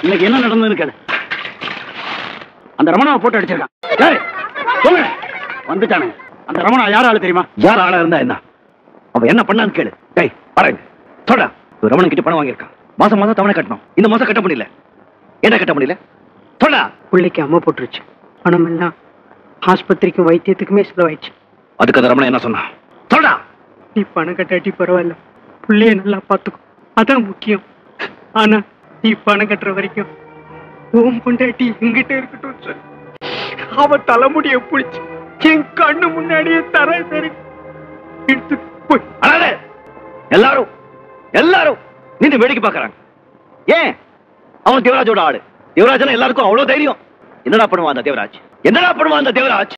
இன்னைக்கு என்ன நடந்ததுன்னு கேளு அந்த ரமணாவை போட்டு அடிச்சிருக்கான் யாரு சொல்லு வந்துட்டானுங்க அந்த ரமணா யார் ஆளு தெரியுமா யார் ஆளா இருந்தா என்ன அவன் என்ன பண்ணான்னு கேளு டேய் பாருங்க சொல்றா ரமணன் கிட்ட பணம் வாங்கியிருக்கான் மாசம் மாசம் தவணை கட்டணும் இந்த மாசம் கட்ட முடியல என்ன கட்ட முடியல சொல்றா பிள்ளைக்கு அம்மா போட்டுருச்சு பணம் எல்லாம் ஆஸ்பத்திரிக்கும் வைத்தியத்துக்குமே செலவாயிடுச்சு அதுக்கு அந்த ரமணன் என்ன சொன்னான் சொல்றா நீ பணம் கட்டாட்டி பரவாயில்ல பிள்ளைய நல்லா பார்த்துக்கோ அதான் முக்கியம் ஆனா நீ பணம் கட்டுற வரைக்கும் ஓம் பொண்டாட்டி எங்கிட்ட இருக்கட்டும் சார் அவ தலைமுடிய பிடிச்சு என் கண்ணு முன்னாடியே தர சரி எடுத்து போய் அழாதே எல்லாரும் எல்லாரும் நின்று வேடிக்கை பார்க்கறாங்க ஏன் அவன் தேவராஜோட ஆளு தேவராஜனா எல்லாருக்கும் அவ்வளவு தைரியம் என்னடா பண்ணுவான் அந்த தேவராஜ் என்னடா பண்ணுவான் அந்த தேவராஜ்